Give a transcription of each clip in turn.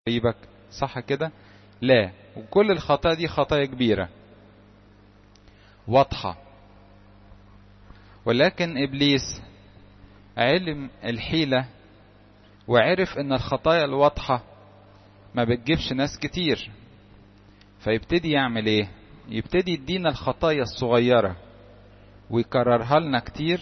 قريبك صح كده لا وكل الخطايا دي خطايا كبيرة واضحة ولكن إبليس علم الحيلة وعرف إن الخطايا الواضحة ما بتجيبش ناس كتير فيبتدي يعمل إيه؟ يبتدي يدينا الخطايا الصغيرة ويكررها لنا كتير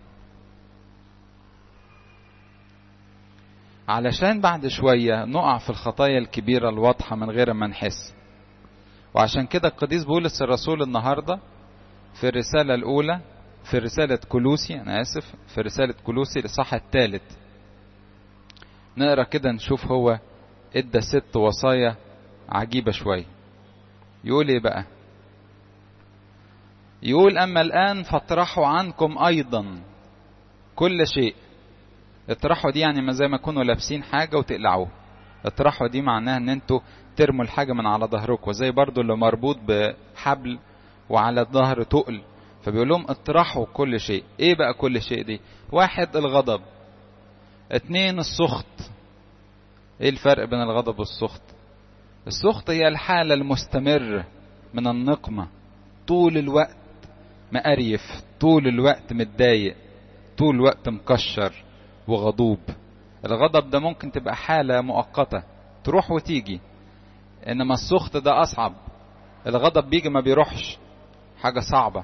علشان بعد شوية نقع في الخطايا الكبيرة الواضحة من غير ما نحس وعشان كده القديس بولس الرسول النهاردة في الرسالة الأولى في رسالة كلوسي أنا آسف في رسالة كلوسي الإصحاح الثالث نقرا كده نشوف هو ادى ست وصايا عجيبة شوية يقول ايه بقى يقول اما الان فاطرحوا عنكم ايضا كل شيء اطرحوا دي يعني ما زي ما كونوا لابسين حاجة وتقلعوه اطرحوا دي معناها ان انتوا ترموا الحاجة من على ظهركم زي برضو اللي مربوط بحبل وعلى الظهر تقل فبيقول لهم اطرحوا كل شيء ايه بقى كل شيء دي واحد الغضب اتنين السخط ايه الفرق بين الغضب والسخط السخط هي الحالة المستمرة من النقمة طول الوقت مقريف طول الوقت متضايق طول الوقت مكشر وغضوب الغضب ده ممكن تبقى حالة مؤقتة تروح وتيجي انما السخط ده اصعب الغضب بيجي ما بيروحش حاجة صعبة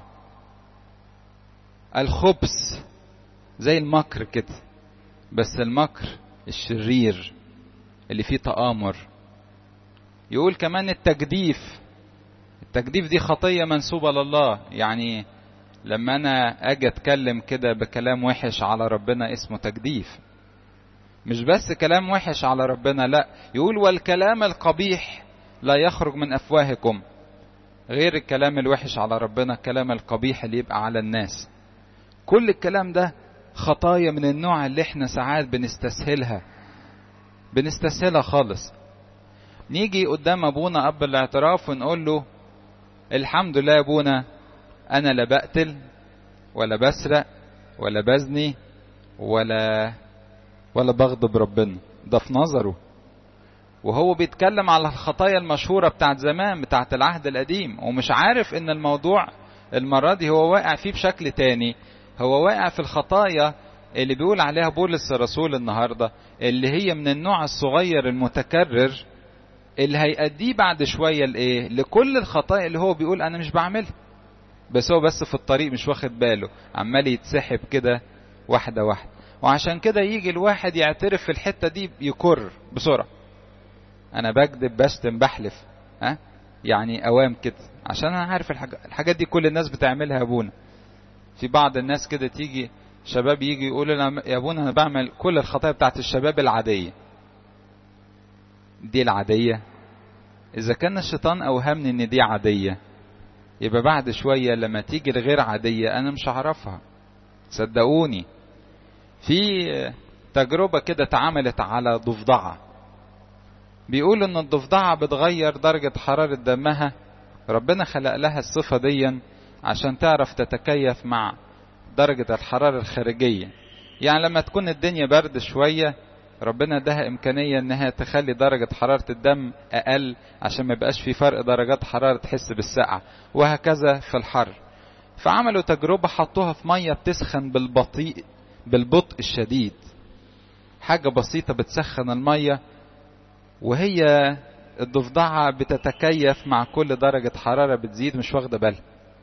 الخبث زي المكر كده بس المكر الشرير اللي فيه تآمر يقول كمان التجديف التجديف دي خطية منسوبة لله يعني لما أنا أجي أتكلم كده بكلام وحش على ربنا اسمه تجديف مش بس كلام وحش على ربنا لا يقول والكلام القبيح لا يخرج من أفواهكم غير الكلام الوحش على ربنا الكلام القبيح اللي يبقى على الناس كل الكلام ده خطايا من النوع اللي احنا ساعات بنستسهلها بنستسهلها خالص نيجي قدام ابونا اب الاعتراف ونقول له الحمد لله يا ابونا انا لا بقتل ولا بسرق ولا بزني ولا ولا بغضب ربنا ده في نظره وهو بيتكلم على الخطايا المشهورة بتاعت زمان بتاعت العهد القديم ومش عارف ان الموضوع المرة دي هو واقع فيه بشكل تاني هو واقع في الخطايا اللي بيقول عليها بولس الرسول النهاردة اللي هي من النوع الصغير المتكرر اللي هيأديه بعد شوية لإيه؟ لكل الخطايا اللي هو بيقول أنا مش بعملها. بس هو بس في الطريق مش واخد باله، عمال يتسحب كده واحدة واحدة. وعشان كده يجي الواحد يعترف في الحتة دي يكر بسرعة. أنا بكذب بشتم بحلف. ها؟ يعني أوام كده، عشان أنا عارف الحاجة الحاجات دي كل الناس بتعملها يا أبونا. في بعض الناس كده تيجي شباب يجي يقول لنا يا أبونا أنا بعمل كل الخطايا بتاعت الشباب العادية. دي العادية إذا كان الشيطان أوهمني إن دي عادية يبقى بعد شوية لما تيجي الغير عادية أنا مش هعرفها صدقوني في تجربة كده اتعملت على ضفدعة بيقول إن الضفدعة بتغير درجة حرارة دمها ربنا خلق لها الصفة دي عشان تعرف تتكيف مع درجة الحرارة الخارجية يعني لما تكون الدنيا برد شوية ربنا اداها امكانيه انها تخلي درجه حراره الدم اقل عشان ما يبقاش في فرق درجات حراره تحس بالسقعه وهكذا في الحر فعملوا تجربه حطوها في ميه بتسخن بالبطيء بالبطء الشديد حاجه بسيطه بتسخن الميه وهي الضفدعه بتتكيف مع كل درجه حراره بتزيد مش واخده بالها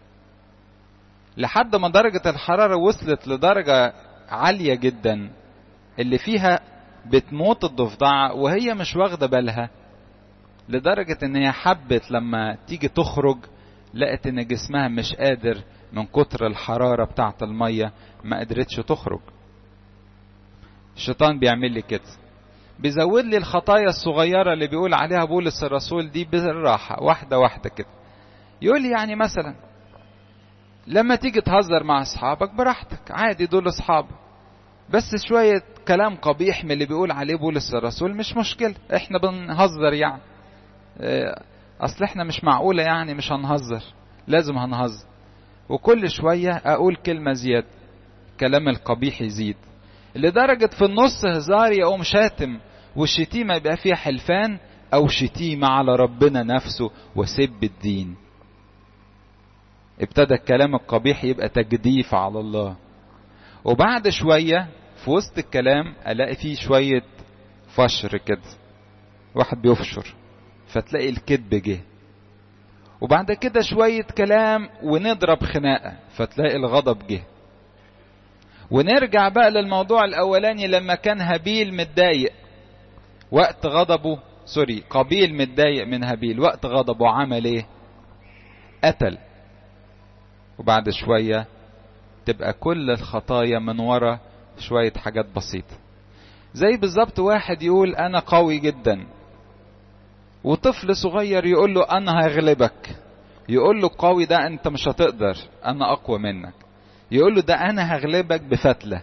لحد ما درجه الحراره وصلت لدرجه عاليه جدا اللي فيها بتموت الضفدعة وهي مش واخدة بالها لدرجة ان هي حبت لما تيجي تخرج لقت ان جسمها مش قادر من كتر الحرارة بتاعة المية ما قدرتش تخرج الشيطان بيعمل لي كده بيزود لي الخطايا الصغيرة اللي بيقول عليها بولس الرسول دي بالراحة واحدة واحدة كده يقول لي يعني مثلا لما تيجي تهزر مع اصحابك براحتك عادي دول اصحابك بس شوية كلام قبيح من اللي بيقول عليه بولس الرسول مش مشكلة احنا بنهزر يعني اصل احنا مش معقولة يعني مش هنهزر لازم هنهزر وكل شوية اقول كلمة زيادة كلام القبيح يزيد لدرجة في النص هزار يقوم شاتم والشتيمة يبقى فيها حلفان أو شتيمة على ربنا نفسه وسب الدين ابتدى الكلام القبيح يبقى تجديف على الله وبعد شوية في وسط الكلام ألاقي فيه شوية فشر كده واحد بيفشر فتلاقي الكذب جه وبعد كده شوية كلام ونضرب خناقة فتلاقي الغضب جه ونرجع بقى للموضوع الأولاني لما كان هابيل متضايق وقت غضبه سوري قابيل متضايق من هابيل وقت غضبه عمل ايه قتل وبعد شوية تبقى كل الخطايا من ورا شوية حاجات بسيطة زي بالظبط واحد يقول أنا قوي جدا وطفل صغير يقول له أنا هغلبك يقول له قوي ده أنت مش هتقدر أنا أقوى منك يقول له ده أنا هغلبك بفتلة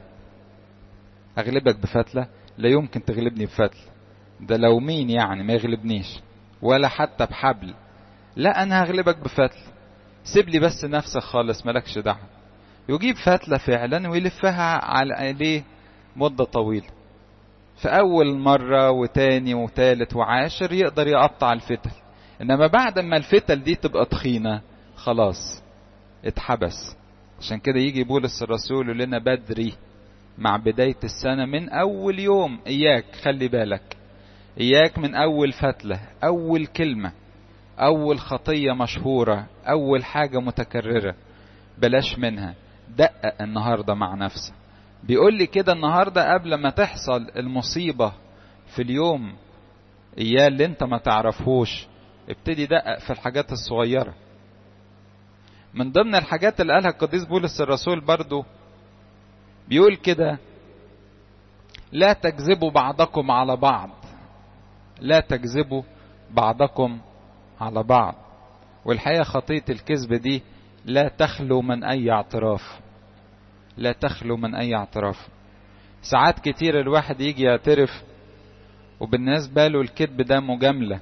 هغلبك بفتلة لا يمكن تغلبني بفتلة ده لو مين يعني ما يغلبنيش ولا حتى بحبل لا أنا هغلبك بفتلة سيب لي بس نفسك خالص مالكش دعوة يجيب فتلة فعلا ويلفها على عليه مدة طويلة في أول مرة وتاني وتالت وعاشر يقدر يقطع الفتل إنما بعد ما الفتل دي تبقى تخينة خلاص اتحبس عشان كده يجي بولس الرسول يقول لنا بدري مع بداية السنة من أول يوم إياك خلي بالك إياك من أول فتلة أول كلمة أول خطية مشهورة أول حاجة متكررة بلاش منها دقق النهاردة مع نفسك بيقول لي كده النهاردة قبل ما تحصل المصيبة في اليوم إياه اللي انت ما تعرفهوش ابتدي دقق في الحاجات الصغيرة من ضمن الحاجات اللي قالها القديس بولس الرسول برضو بيقول كده لا تكذبوا بعضكم على بعض لا تكذبوا بعضكم على بعض والحقيقة خطية الكذب دي لا تخلو من أي اعتراف لا تخلو من أي اعتراف ساعات كتير الواحد يجي يعترف وبالنسبة له الكذب ده مجاملة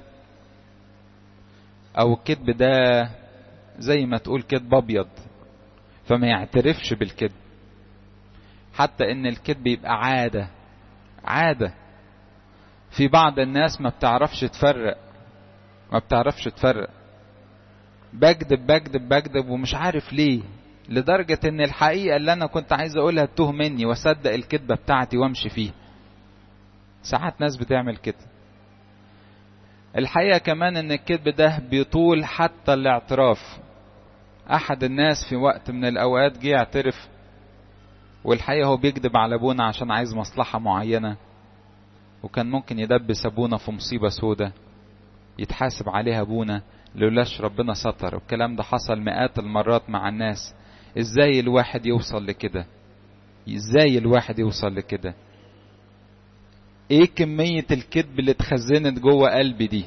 أو الكذب ده زي ما تقول كذب أبيض فما يعترفش بالكذب حتى إن الكذب يبقى عادة عادة في بعض الناس ما بتعرفش تفرق ما بتعرفش تفرق بكذب بكذب بكذب ومش عارف ليه لدرجة ان الحقيقة اللي انا كنت عايز اقولها تتوه مني واصدق الكذبة بتاعتي وامشي فيها ساعات ناس بتعمل كده الحقيقة كمان ان الكذب ده بيطول حتى الاعتراف احد الناس في وقت من الاوقات جه يعترف والحقيقة هو بيكذب على ابونا عشان عايز مصلحة معينة وكان ممكن يدبس ابونا في مصيبة سودة يتحاسب عليها ابونا لولاش ربنا ستر والكلام ده حصل مئات المرات مع الناس ازاي الواحد يوصل لكده ازاي الواحد يوصل لكده ايه كمية الكذب اللي اتخزنت جوه قلبي دي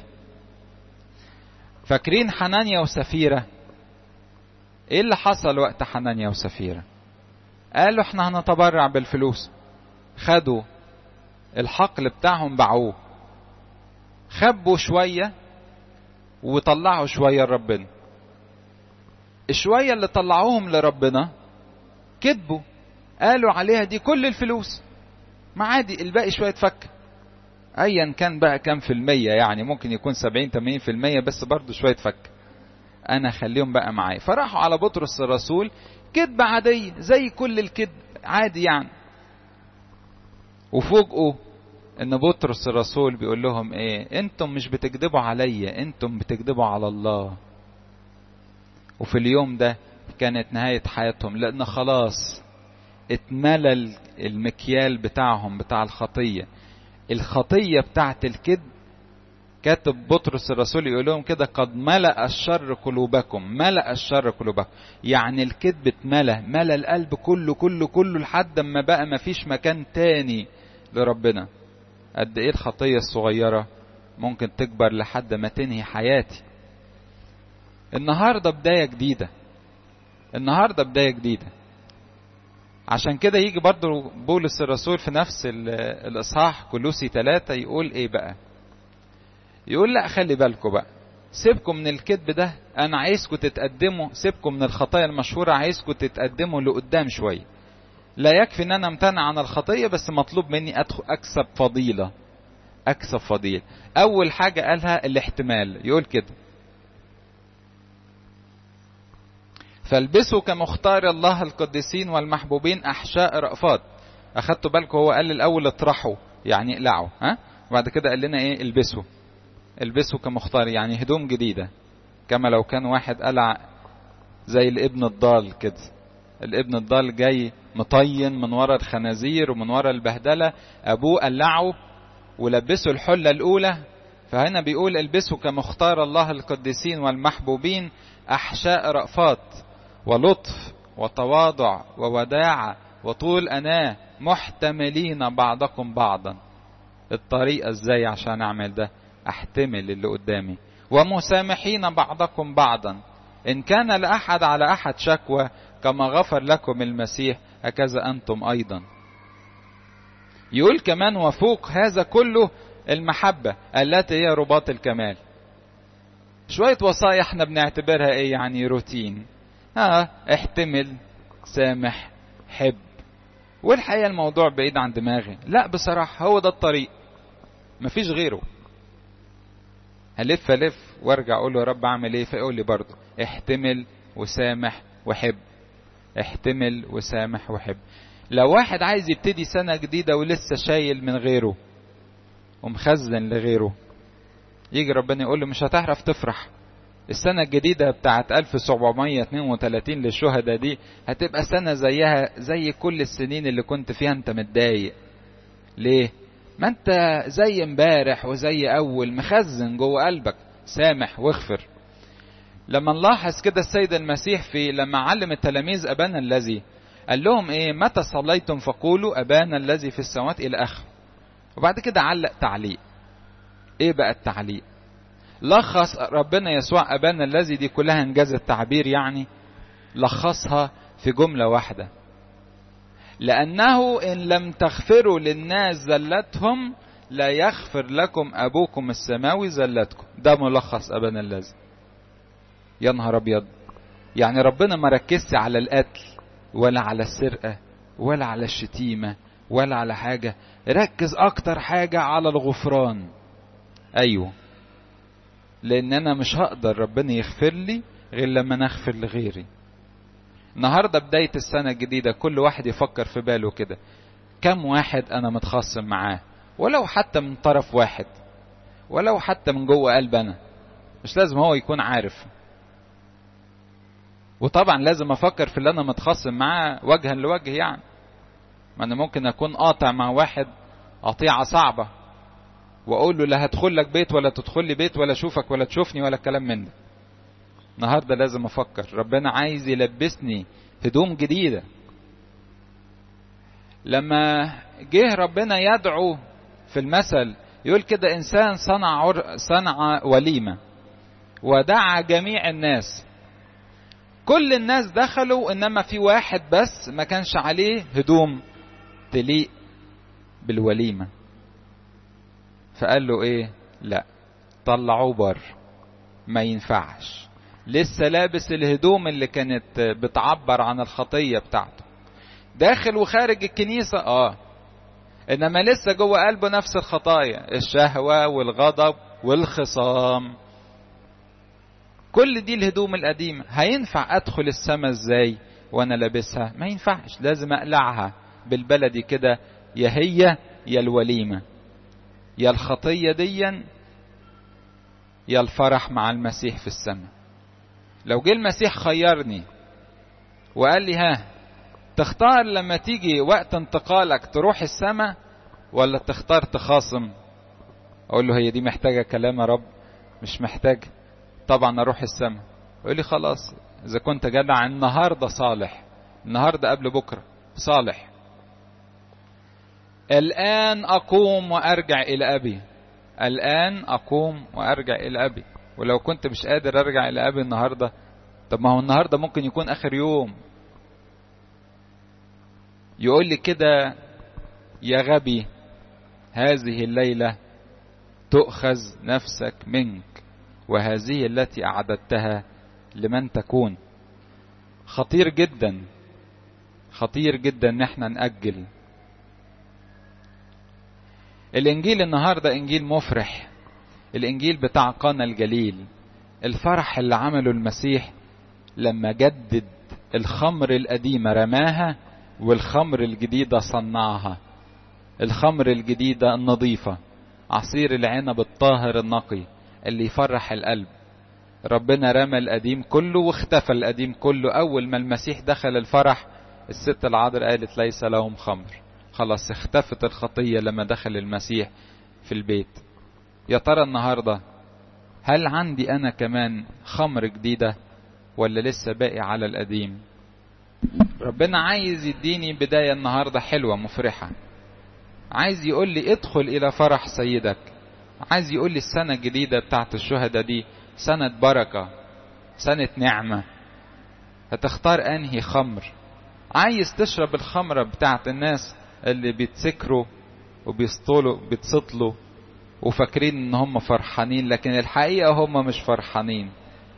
فاكرين حنانيا وسفيرة ايه اللي حصل وقت حنانيا وسفيرة قالوا احنا هنتبرع بالفلوس خدوا الحقل بتاعهم باعوه خبوا شوية وطلعوا شوية لربنا الشوية اللي طلعوهم لربنا كذبوا قالوا عليها دي كل الفلوس ما عادي الباقي شوية فك ايا كان بقى كام في المية يعني ممكن يكون سبعين تمانين في المية بس برضو شوية فك انا خليهم بقى معايا فراحوا على بطرس الرسول كذبة عادية زي كل الكذب عادي يعني وفوجئوا ان بطرس الرسول بيقول لهم ايه انتم مش بتكذبوا عليا انتم بتكذبوا على الله وفي اليوم ده كانت نهاية حياتهم لان خلاص اتملى المكيال بتاعهم بتاع الخطية الخطية بتاعت الكذب كاتب بطرس الرسول يقول لهم كده قد ملأ الشر قلوبكم ملأ الشر قلوبكم يعني الكذب اتملى ملأ القلب كله كله كله لحد ما بقى ما فيش مكان تاني لربنا قد ايه الخطية الصغيرة ممكن تكبر لحد ما تنهي حياتي النهاردة بداية جديدة النهاردة بداية جديدة عشان كده يجي برضو بولس الرسول في نفس الإصحاح كلوسي ثلاثة يقول إيه بقى يقول لا خلي بالكم بقى سيبكم من الكذب ده أنا عايزكم تتقدموا سيبكم من الخطايا المشهورة عايزكم تتقدموا لقدام شوية لا يكفي ان انا امتنع عن الخطية بس مطلوب مني ادخل اكسب فضيلة اكسب فضيل اول حاجة قالها الاحتمال يقول كده فالبسوا كمختار الله القديسين والمحبوبين احشاء رأفات اخدتوا بالكم هو قال الاول اطرحوا يعني اقلعوا ها وبعد كده قال لنا ايه البسوا البسوا كمختار يعني هدوم جديدة كما لو كان واحد قلع زي الابن الضال كده الابن الضال جاي مطين من ورا الخنازير ومن ورا البهدلة ابوه قلعه ولبسه الحلة الاولى فهنا بيقول البسوا كمختار الله القديسين والمحبوبين احشاء رأفات ولطف وتواضع ووداعة وطول أناة محتملين بعضكم بعضا الطريقة ازاي عشان اعمل ده احتمل اللي قدامي ومسامحين بعضكم بعضا ان كان لاحد على احد شكوى كما غفر لكم المسيح هكذا انتم ايضا يقول كمان وفوق هذا كله المحبة التي هي رباط الكمال شوية وصايا احنا بنعتبرها ايه يعني روتين ها احتمل سامح حب والحقيقة الموضوع بعيد عن دماغي لا بصراحة هو ده الطريق مفيش غيره هلف الف وارجع اقول له يا رب اعمل ايه فيقول لي برضه احتمل وسامح وحب احتمل وسامح وحب لو واحد عايز يبتدي سنة جديدة ولسه شايل من غيره ومخزن لغيره يجي ربنا يقول له مش هتعرف تفرح السنة الجديدة بتاعت 1732 للشهداء دي هتبقى سنة زيها زي كل السنين اللي كنت فيها انت متضايق ليه؟ ما انت زي امبارح وزي اول مخزن جوه قلبك سامح واغفر لما نلاحظ كده السيد المسيح في لما علم التلاميذ ابانا الذي قال لهم ايه متى صليتم فقولوا ابانا الذي في السماوات الى اخره وبعد كده علق تعليق ايه بقى التعليق لخص ربنا يسوع ابانا الذي دي كلها انجاز التعبير يعني لخصها في جمله واحده لأنه إن لم تغفروا للناس زلتهم لا يغفر لكم أبوكم السماوي زلتكم ده ملخص أبانا الذي يا نهار أبيض يعني ربنا ما ركزش على القتل ولا على السرقة ولا على الشتيمة ولا على حاجة ركز أكتر حاجة على الغفران أيوه لأن أنا مش هقدر ربنا يغفر لي غير لما نغفر لغيري النهارده بداية السنة الجديدة كل واحد يفكر في باله كده كم واحد أنا متخاصم معاه ولو حتى من طرف واحد ولو حتى من جوه قلب أنا مش لازم هو يكون عارف وطبعا لازم أفكر في اللي أنا متخاصم معاه وجها لوجه يعني ما أنا ممكن أكون قاطع مع واحد قطيعة صعبة وأقول له لا هدخل لك بيت ولا تدخل لي بيت ولا أشوفك ولا تشوفني ولا الكلام من ده النهارده لازم افكر ربنا عايز يلبسني هدوم جديده لما جه ربنا يدعو في المثل يقول كده انسان صنع عر... صنع وليمه ودعا جميع الناس كل الناس دخلوا انما في واحد بس ما كانش عليه هدوم تليق بالوليمه فقال له ايه لا طلعوه بر ما ينفعش لسه لابس الهدوم اللي كانت بتعبر عن الخطية بتاعته داخل وخارج الكنيسة اه انما لسه جوه قلبه نفس الخطايا الشهوة والغضب والخصام كل دي الهدوم القديمة هينفع ادخل السما ازاي وانا لابسها ما ينفعش لازم اقلعها بالبلدي كده يا هي يا الوليمة يا الخطية ديا يا الفرح مع المسيح في السماء لو جه المسيح خيرني وقال لي ها تختار لما تيجي وقت انتقالك تروح السماء ولا تختار تخاصم اقول له هي دي محتاجه كلام يا رب مش محتاج طبعا اروح السماء يقول لي خلاص اذا كنت جدع النهارده صالح النهارده قبل بكره صالح الان اقوم وارجع الى ابي الان اقوم وارجع الى ابي ولو كنت مش قادر ارجع الى ابي النهارده طب ما هو النهارده ممكن يكون اخر يوم يقول لي كده يا غبي هذه الليله تؤخذ نفسك منك وهذه التي اعددتها لمن تكون خطير جدا خطير جدا ان احنا ناجل الانجيل النهارده انجيل مفرح الانجيل بتاع قانا الجليل الفرح اللي عمله المسيح لما جدد الخمر القديمه رماها والخمر الجديده صنعها الخمر الجديده النظيفه عصير العنب الطاهر النقي اللي يفرح القلب ربنا رمى القديم كله واختفى القديم كله اول ما المسيح دخل الفرح الست العذراء قالت ليس لهم خمر خلاص اختفت الخطيه لما دخل المسيح في البيت يا ترى النهارده هل عندي انا كمان خمر جديده ولا لسه باقي على القديم ربنا عايز يديني بدايه النهارده حلوه مفرحه عايز يقول لي ادخل الى فرح سيدك عايز يقول لي السنه الجديده بتاعت الشهداء دي سنه بركه سنه نعمه هتختار انهي خمر عايز تشرب الخمره بتاعت الناس اللي بيتسكروا وبيسطلوا بيتسطلوا وفاكرين ان هم فرحانين لكن الحقيقه هم مش فرحانين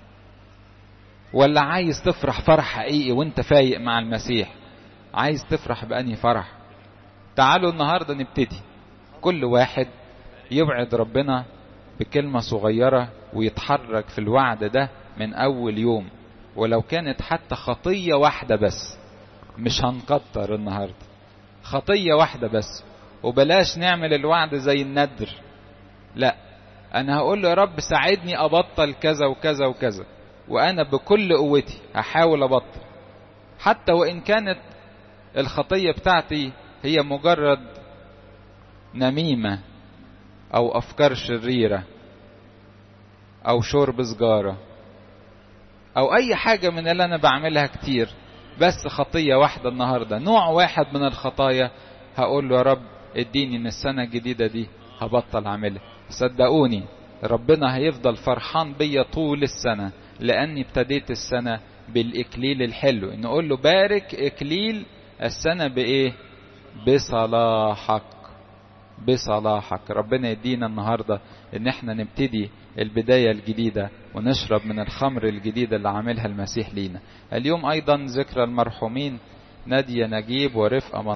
ولا عايز تفرح فرح حقيقي وانت فايق مع المسيح عايز تفرح بأنهي فرح تعالوا النهارده نبتدي كل واحد يوعد ربنا بكلمة صغيرة ويتحرك في الوعد ده من أول يوم ولو كانت حتى خطية واحدة بس مش هنكتر النهاردة خطية واحدة بس وبلاش نعمل الوعد زي الندر لا أنا هقول له يا رب ساعدني أبطل كذا وكذا وكذا وأنا بكل قوتي هحاول أبطل حتى وإن كانت الخطية بتاعتي هي مجرد نميمة أو أفكار شريرة أو شرب سجارة أو أي حاجة من اللي أنا بعملها كتير بس خطية واحدة النهاردة نوع واحد من الخطايا هقول له يا رب اديني ان السنة الجديدة دي هبطل اعملها صدقوني ربنا هيفضل فرحان بيا طول السنة لاني ابتديت السنة بالاكليل الحلو ان اقول له بارك اكليل السنة بايه بصلاحك بصلاحك ربنا يدينا النهاردة ان احنا نبتدي البداية الجديدة ونشرب من الخمر الجديدة اللي عاملها المسيح لينا اليوم ايضا ذكرى المرحومين نادية نجيب ورفقة